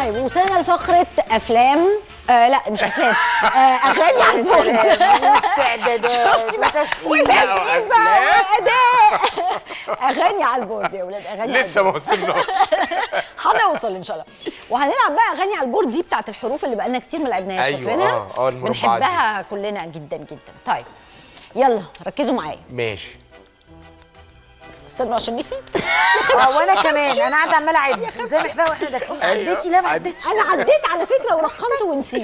طيب وصلنا لفقره افلام آه لا مش افلام آه اغاني على البورد واستعدادات شفتي بقى؟ وتسقيل والتسقيل بقى واداء اغاني على البورد يا ولاد اغاني على لسه ما وصلناش هنوصل ان شاء الله وهنلعب بقى اغاني على البورد دي بتاعت الحروف اللي بقالنا كتير ما لعبناهاش أيوة، فاكرينها آه، آه، المربعات دي. بنحبها كلنا جدا جدا طيب يلا ركزوا معايا ماشي استنوا عشان نسي اه وانا كمان انا قاعده عماله اعد وسامح بقى واحنا داخلين أيوة. عديتي لا ما عد- عدتش انا عديت على فكره ورقمت ونسيت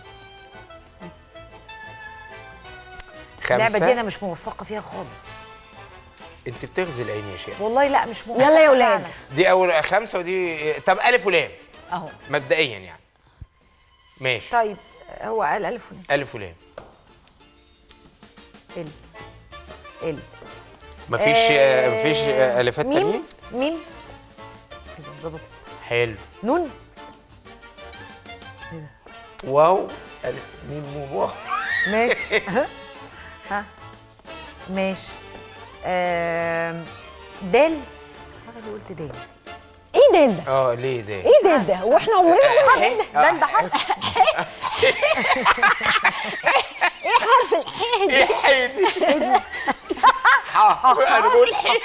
اللعبه دي انا خمسة مش موفقه فيها خالص انت بتغزي العين يا شيخ والله لا مش موفقه يلا يا ولاد. فعلاً. دي اول خمسة ودي طب الف ولام اهو مبدئيا يعني ماشي طيب هو قال الف ولام الف ولام ال ال مفيش آه، مفيش آه، الفات ميم تانيين ميم كده ظبطت حلو نون واو الف ميم واو ماشي ها ها ماشي آم، دال انا اللي قلت دال ايه دال ده اه ليه ده ايه دال ده واحنا عمرنا ما آه، خدنا دال ده حرف ايه حرف الحاء ده ايه حي دي ح انا بقول حي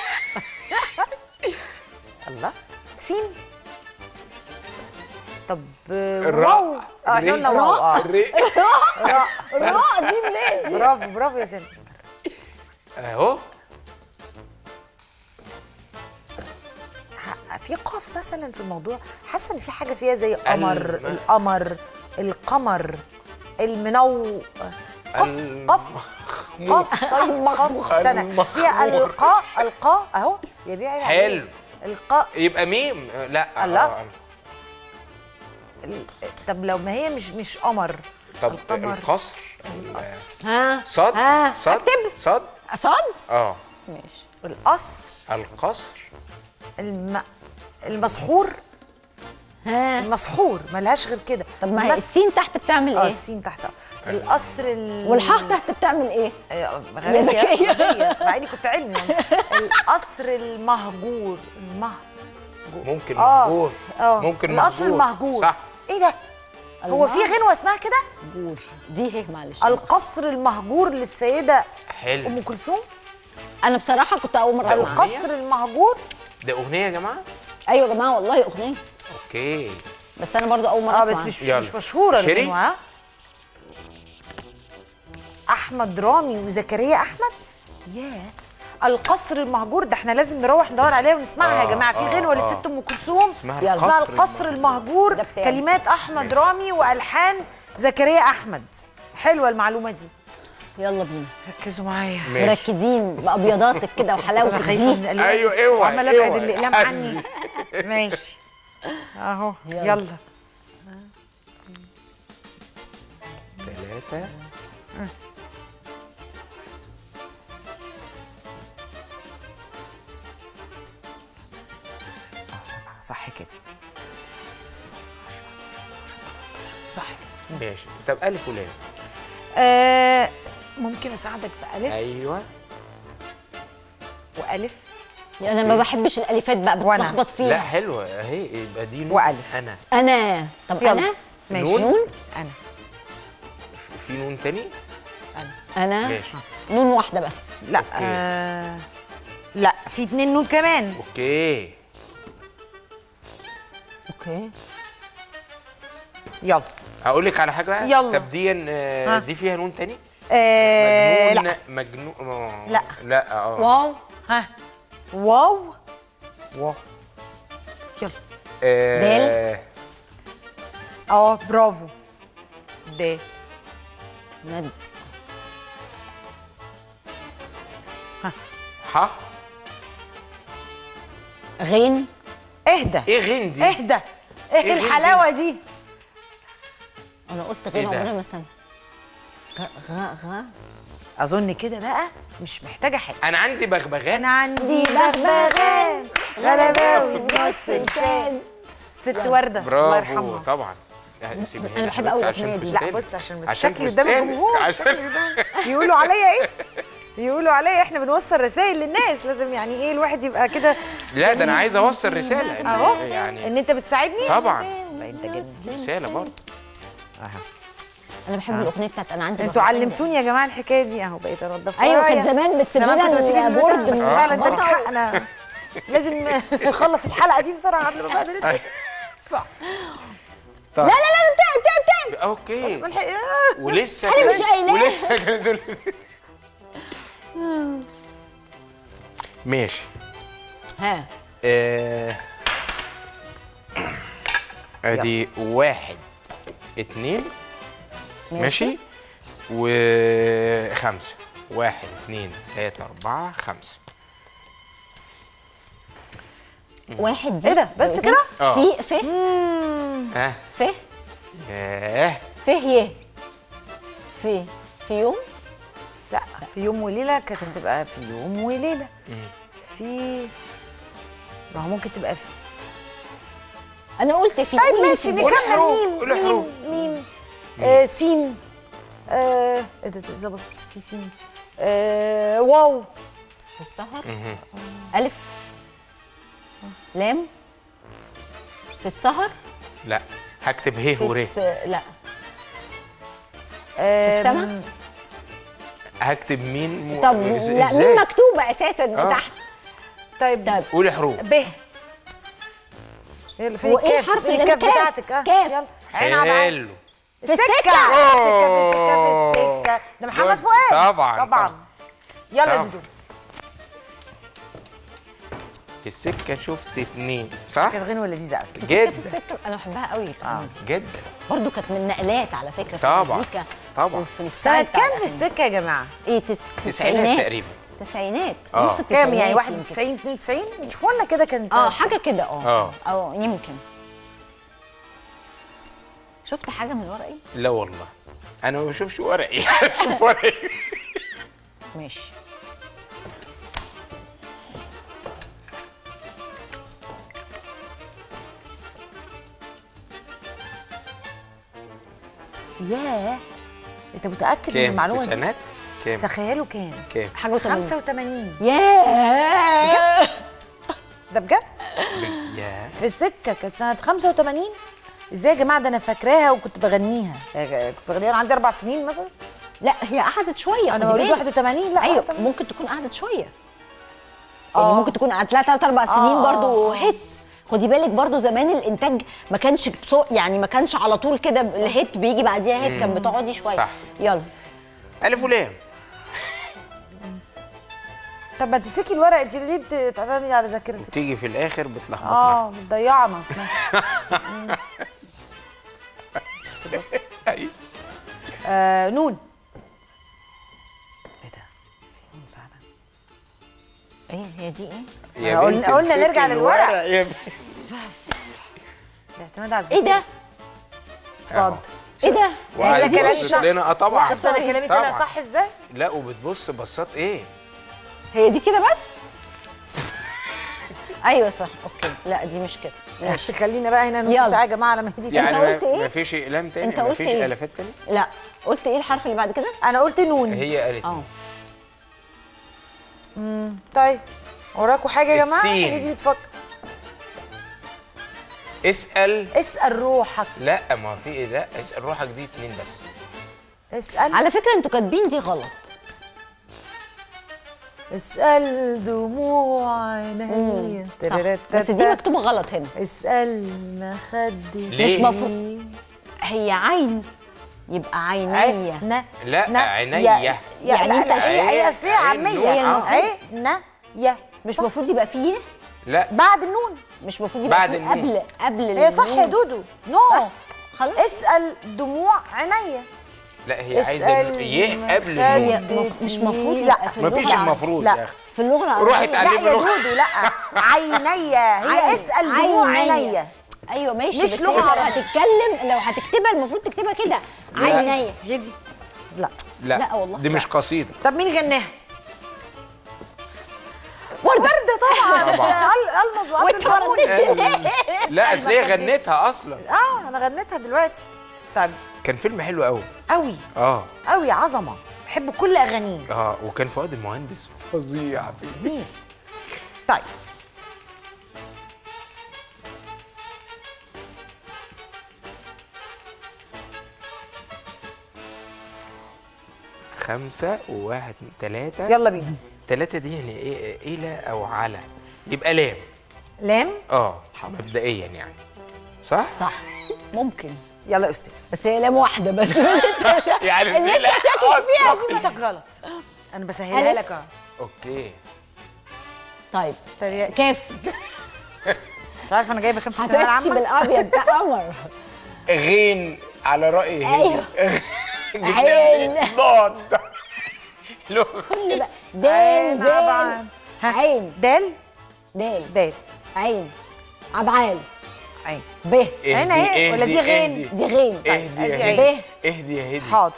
الله سين طب الراء. واو اه احنا قلنا الري. واو اه الري راء الراء دي منين دي برافو برافو يا سلمى اهو ح- في قاف مثلا في الموضوع حاسه ان في حاجه فيها زي قمر الم- القمر القمر المنو قف الم- قف قف طيب قف سنه فيها المخمور. القاء القاء اهو يا بيع عيب عليك. حلو. القاء يبقى ميم آه، لا الله. آه، ال- طب لو ما هي مش مش قمر طب القمر القصر القصر ها صد ها صد اكتب صد صاد اه ماشي القصر القصر الم... المسحور ها المسحور ملهاش غير كده طب ما هي بس- السين تحت بتعمل اه ايه السين تحت القصر ال... والحاء تحت بتعمل ايه آه، يا ذكية. غبية مع اني كنت علمي يعني. القصر المهجور المه ممكن اه مهجور اه ممكن القصر مهجور. المهجور صح ايه ده هو في غنوه اسمها كده جور دي هي معلش القصر المهجور للسيده حلو ام كلثوم انا بصراحه كنت اول مره اسمعها القصر المهجور ده اغنيه يا جماعه ايوه يا جماعه والله اغنيه اوكي بس انا برضو اول مره اه اسمعها بس مش يلا. مش مشهوره شيري؟ الغنوه ها احمد رامي وزكريا احمد ياه القصر المهجور ده احنا لازم نروح ندور عليها ونسمعها يا آه، جماعه في آه، غنوه آه. للست ام كلثوم اسمها يلا. اسمها القصر القصر المهجور ده بتاعي. كلمات احمد رامي والحان زكريا احمد حلوه المعلومه دي يلا بينا ركزوا معايا ماشي. مركزين بابيضاتك كده انا وحلاوتك خايفه من دي الأقلام. أيوة، اوعي، وعماله ابعد اوعي. الاقلام عني حسبي. ماشي اهو يلا. يلا ثلاثة صح كده صح كده ماشي طب ألف ولام آه ممكن اساعدك بالف أيوه والف انا ما بحبش الالفات بقى وأنا. بتلخبط لا فيها حلوة أهي يبقى دي نون. وألف. أنا انا طب يلا. انا ماشي نون؟ نون انا في نون تاني انا انا ماشي نون واحده بس لا آه لا في اتنين نون كمان أوكي اوكي يلا هقول لك على حاجة بقى يلا. طب دي آه، ها. دي فيها نون تاني آه مجنون لا مجنون آه، لا. لا اه واو ها واو واو يلا آه، اه برافو د ند ح غين اهدى ايه غين دي اهدى ايه إيه الحلاوه دي انا قلت غين إيه ده؟ عمري ما استنى غ غ غ اظن كده بقى مش محتاجه حاجه انا عندي بغبغان انا عندي بغبغان غلباوي بنص لسان ست ورده الله برافو يرحمها طبعا لا، سيبها أنا هنا بحب حبيبتي أوي عشان الأغنية دي. لا فستان. بص عشان بس عشان شكلي قدام فستانك. الجمهور عشان يقولوا عليا ايه يقولوا عليا احنا بنوصل رسائل للناس لازم يعني ايه الواحد يبقى كده لا ده انا عايز اوصل رساله إن- اهو يعني ان انت بتساعدني طبعا باين انت جميل رساله برضه اها انا بحب الاغنيه بتاعت انا عندي انتوا بغبغان. علمتوني يا جماعه الحكايه دي اهو بقيت انضف ايوه ورايا. كانت زمان بتسيب زمان كنت لنا بسيب البورد البورد بس من فعلا ده لك الخبطة. حق انا لازم نخلص الحلقه دي بسرعه قبل ما بقى أيوة. صح لا لا لا بتاعي بتاعي بتاعي اوكي ملحق آه. ولسه أنا مش كان- قايلاه. ولسه كان زول- ماشي ها آه، ادي واحد اتنين ماشي وخمسة واحد اتنين تلاتة أربعة خمسة واحد دي ايه ده؟ بس كده؟ آه. في ف ها ف ياه ف ي في في يوم لا في يوم وليله كانت هتبقى في يوم وليله في ما هو ممكن تبقى في انا قلت في طيب قولي ماشي في. قولي نكمل حروف، ميم قولي حروف. ميم ميم آه سين آه ايه ده ده ظبطت في سين آه واو في السهر ألف لام في السهر لا هكتب هيه في وريه الس... لا آه السما؟ هكتب مين مو... طب إز- لا إزاي؟ مين مكتوبة أساسا آه. تحت طيب طب قولي حروف ب يلا فين هو إيه الكاف الحرف فين اللي الكاف كاف؟ بتاعتك اه كاف. يلا عين على عين حلو في السكة السكة. في السكة في السكة في السكة ده محمد جود. فؤاد طبعاً، طبعا طبعاً. يلا طبعاً. دودو في السكة شفت اتنين صح؟ كانت غنوة لذيذة قوي في السكة في جدا السكة أنا بحبها قوي آه. جدا برضو كانت من نقلات على فكرة في طبعاً. المزيكا طبعاً. وفي سنة الستايل بتاع كام في الأغاني. السكة يا جماعة؟ ايه تس... تسعينات تسعينات تقريباً. تسعينات آه. نص كام التسعينات يعني يمكن. 91 92 شوفوا لنا كده كانت اه حاجة كده اه آه. اه يمكن شفت حاجة من ورقي؟ لا والله انا ما بشوفش ورقي شوف ورقي ماشي ياه انت متأكد من كام المعلومة دي؟ تسعينات كام تخيلوا كام؟ كام حاجة وتمانين 85 ياه ده بجد؟ يا في السكة كانت سنة 85 ازاي يا جماعة ده انا فاكراها وكنت بغنيها آه، كنت بغنيها وانا عندي اربع سنين مثلا لا هي قعدت شوية انا خدي مواليد بالك. 81 لا ايوه 81. ممكن تكون قعدت شويه آه. يعني ممكن تكون قعدت لها ثلاث اربع سنين آه، برضو آه. هيت خدي بالك برضو زمان الانتاج ما كانش بصو يعني ما كانش على طول كده الهيت بيجي بعديها هيت كان بتقعدي شويه صح. يلا الف ولام طب ما تمسكي الورقة دي ليه بتعتمدي على ذاكرتك؟ وتيجي في الاخر بتلخبطنا اه بتضيعنا اسمها شفت بس أيوة. آه نون ايه ده؟ في نون فعلا ايه هي دي ايه يا إحنا قلنا- بنتي قلنا امسكي نرجع للورق. يا بنتي. الاعتماد على ايه الذاكرة ده اتفضل ايه ده وقعد لا، كلامي يبص صح. لنا اه طبعا شفت انا كلامي طلع طبعاً. صح ازاي؟ لا وبتبص بصات ايه هي دي كده بس ايوه صح اوكي لا دي مش كده ماشي خلينا بقى هنا نص يلا. ساعة يا جماعة لما هدي يعني أنت قلت إيه؟ ما فيش اقلام تاني أنت ما قلت فيش إيه؟ الافات تاني لا قلت ايه الحرف اللي بعد كده انا قلت نون هي قالت اه طيب وراكوا حاجة يا جماعة؟ السين. هي دي بتفكر اسال اسأل روحك لا ما في ايه لا اسال روحك دي اتنين بس اسأل على فكره انتوا كاتبين دي غلط اسأل دموع عيني صح بس دي مكتوبه غلط هنا اسأل مخدي ليه؟ مش مفروض. هي عين يبقى عينيه عينيا لا، عينيا. يعني يعني لا أنت لا هي هي عين- أصل هي عامية عين نون. عينيا مش صح. المفروض يبقى فيه لا بعد النون مش المفروض يبقى بعد فيه النون. قبل قبل هي صح يا النون. دودو نو صح خلاص اسأل دموع عينيا لا هي عايزه اسأل يه قبل مخدي. هي النون مف- مش مفروض لا. يبقى في ما اللغه فيش العربية. المفروض لا. يا اخي في اللغه العربيه روحي لا اتعلمي يا روح دودو لا عينيا هي عين- اسأل دموع عينيا. عينيا ايوه ماشي مش بس لغة هي لو عربية. هتتكلم لو هتكتبها المفروض تكتبها كده عينيا هي دي لا لا, لا والله دي لا. مش قصيده طب مين غناها؟ ورده ورده طبعا طبعاً. ال- المظ وعبد وانت ما المعمول. ردتش ليه لا اصل هي غنتها اصلا اه انا غنيتها دلوقتي طيب كان فيلم حلو قوي قوي اه قوي عظمه بحب كل اغانيه اه وكان فؤاد المهندس فظيع مين طيب خمسة وواحد تلاتة يلا بينا تلاتة دي يعني ايه إلى أو على يبقى لام لام اه مبدئيا يعني صح؟ صح ممكن يلا يا استاذ بس هي لام واحده بس اللي انت شا- يعني اللي دي انت لا شاكك فيها أصلاً. حضرتك غلط انا بسهلها ألف. لك اهو اوكي طيب تريقة. كاف مش عارفه انا جايبه كام في الثانويه حبيبتي العامه بالابيض ده قمر غين على رأي هي أيوه. عين. ضاد لو كل بقى دال عين زال عبعال ها. عين دال دال دال عين عبعال عين ب عين اهي ولا دي غين؟ اهدي دي غين اهدي أدي يا عين. هدي ب اهدي يا هدي حاضر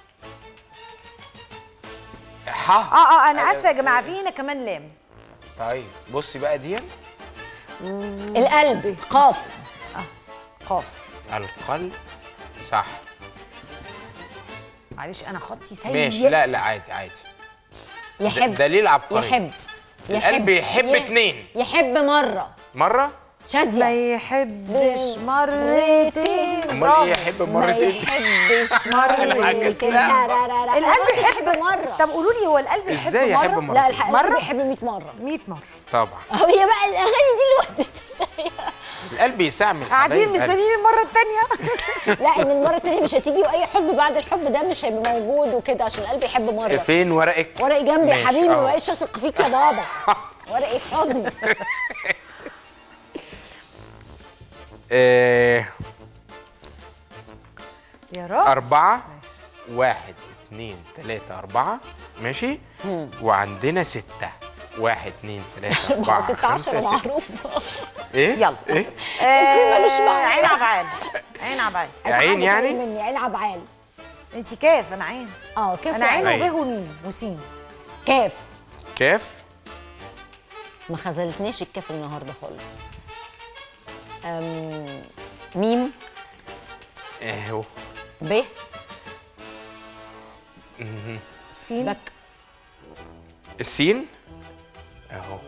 ح اه اه انا اسفه يا جماعه في هنا كمان لام طيب بصي بقى دي القلب قاف قاف القلب صح معلش انا خطي سيء ماشي لا لا عادي عادي يحب دليل عبقري يحب القلب يحب يح- اتنين يحب مره مرة ما شاديه يحبش مرتين امال برافو. ايه يحب ما مرتين يحبش أنا مره عكستها. لا لا لا لا القلب هو يحب مره طب قولوا لي هو القلب يحب ازاي يحب مره مرة لا الحق مرة؟ القلب يحب 100 مره 100 مره طبعا هي بقى الاغاني دي اللي ودت القلب يستعمل قاعدين حبايب قلب. مستنيين المره الثانيه لا ان المره التانيه مش هتيجي واي حب بعد الحب ده مش هيبقى موجود وكده عشان القلب يحب مره فين ورقك ورقي جنبي يا ماشي، حبيبي أهو. ما بقتش اثق فيك يا بابا ورقي في حضني آه، يا رب أربعة واحد اتنين تلاتة أربعة ماشي وعندنا ستة واحد اتنين تلاتة أربعة 16 خمسة ستة معروف إيه؟ يلا إيه؟ آه ملوش معنى. عين عبعال عين عبعال عين يعني؟ مني عين عبعال انت كاف انا عين اه كيف انا عين عين. وبه وميم وسين كاف كاف ما خذلتنيش الكاف النهارده خالص أم... ميم اهو ب سين بك السين اهو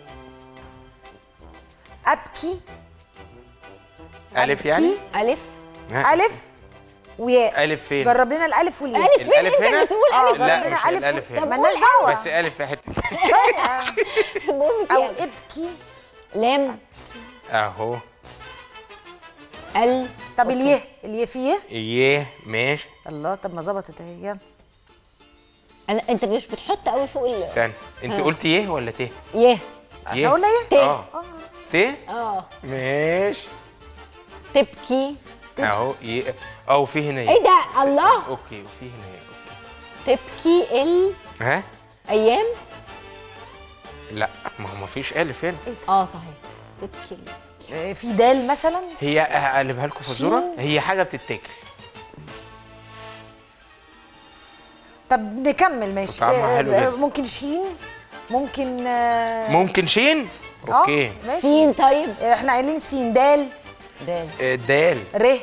ابكي ألف يعني؟ أبكي. الف ها؟ الف وياء ألف فين؟ جرب لنا الالف والياء الف فين الألف انت هنا؟ بتقول اه الف جرب لا، لنا مش الف الألف هنا. مالناش دعوه بس ألف في حتة المهم او يعني. ابكي لام اهو ال طب اليه اليه فيه يه ماشي الله طب ما ظبطت اهي يلا انا انت مش بتحط قوي فوق ال استنى انت قلت يه ولا ت؟ يه يه احنا قلنا ايه ت اه ت اه ماشي تبكي اهو يه اه وفي هنا يه ايه ده الله اوكي وفي هنا يه اوكي تبكي ها الايام لا ما هو ما فيش الف هنا اه صحيح تبكي ال- آه، في دال مثلا هي هقلبها لكم في الصوره شين. هي حاجه بتتاكل طب نكمل ماشي طعمها آه، حلو آه، جدا. ممكن شين ممكن آه، ممكن شين آه، اوكي ماشي سين طيب آه، احنا قايلين سين دال دال آه، دال ر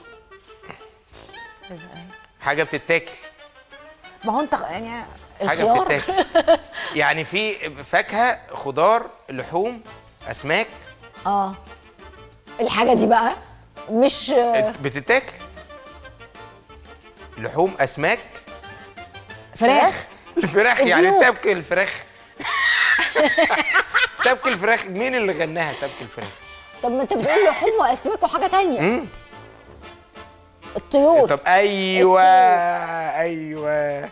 حاجه بتتاكل ما هو انت يعني حاجه الخيار بتتاكل يعني في فاكهه خضار لحوم اسماك اه الحاجه دي بقى مش آه، بتتاكل لحوم اسماك فراخ الفراخ يعني الديوك. تبكي الفراخ تبكي الفراخ مين اللي غناها تبكي الفراخ طب ما انت بتقول لحوم واسماك وحاجه تانية الطيور طب ايوه ايوه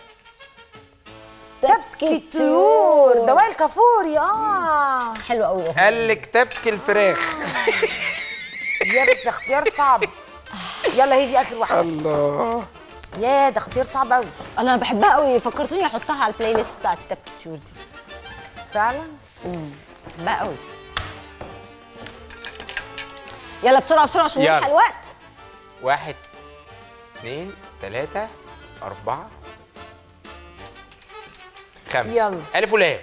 تبكي الطيور ده وائل كافوري اه حلو قوي قال لك تبكي الفراخ يا بس ده اختيار صعب يلا هي دي اخر واحده الله يا ده اختيار صعب قوي انا بحبها قوي فكرتوني احطها على البلاي ليست بتاعتي تبكي الطيور دي فعلا بحبها قوي يلا بسرعه بسرعه عشان يلا. نلحق الوقت واحد اثنين ثلاثة أربعة خمسة يلا. ألف ولام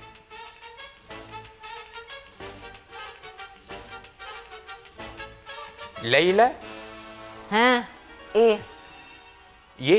ليلى ها ايه يه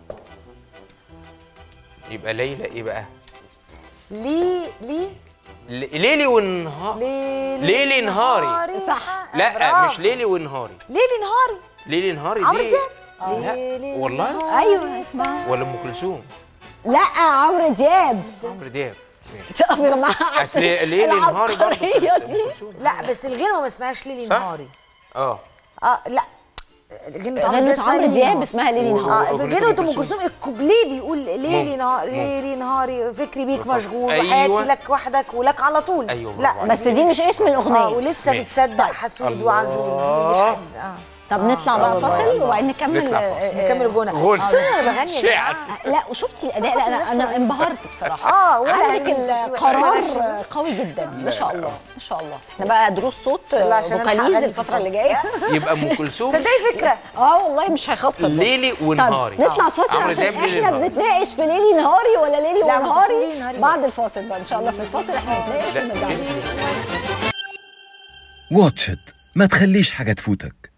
يبقى ليلى ايه بقى؟ ليه ليه ل- ليلي والنهار ليه ليلي نهاري. صح. لا برافو. مش ليلي ونهاري ليلي نهاري ليلي نهاري عمرو دي دياب لا ليلي والله نهاري أيوة. طال. ولا ام كلثوم لا عمرو دياب عمرو دياب طب يا جماعه اصل ليلي نهاري برضه العبقريه كانت دي أم كلثوم. لا بس الغنوه ما اسمهاش ليلي صح؟ نهاري اه اه لا غنوة عمرو غنوة دياب اسمها عمرو ليلي دياب نهاري. اسمها ليلي و- نهار اه وأغنية غنوة أم ام كلثوم. كلثوم الكوبليه بيقول ليلي ممكن، نهار ممكن. ليلي نهاري فكري بيك بالظبط. مشغول أيوة. وحياتي لك وحدك ولك على طول أيوة، برافو لا عليك. بس دي مش اسم اه الاغنيه ولسه ماشي. بتصدق حسود الله. وعزول دي, دي حد اه طب نطلع بقى فاصل وبعدين نكمل نطلع آه، فاصل. آه، نكمل غنى غنى. شفتوني وانا بغني يا شعر. جماعه لا وشفتي الاداء لا انا انا انبهرت بصراحه اه ولا عندك هيمين صوتي وحش القرار ولا شيء. قوي جدا ما شاء الله ما شاء الله احنا بقى دروس صوت يلا عشان ألحق فوكاليز أغني الفتره اللي في جايه يبقى ام كلثوم تصدقي فكره اه والله مش هيخفض ليلي ونهاري طب نطلع فاصل عمرو عشان دياب ليلي احنا نهاري. بنتناقش في ليلي نهاري ولا ليلي لا، ما ونهاري تقولي ليلي نهاري بعد الفاصل بقى ان شاء الله في الفاصل احنا بنتناقش لا، ونرجع اسمي. واتش إت ما تخليش حاجة تفوتك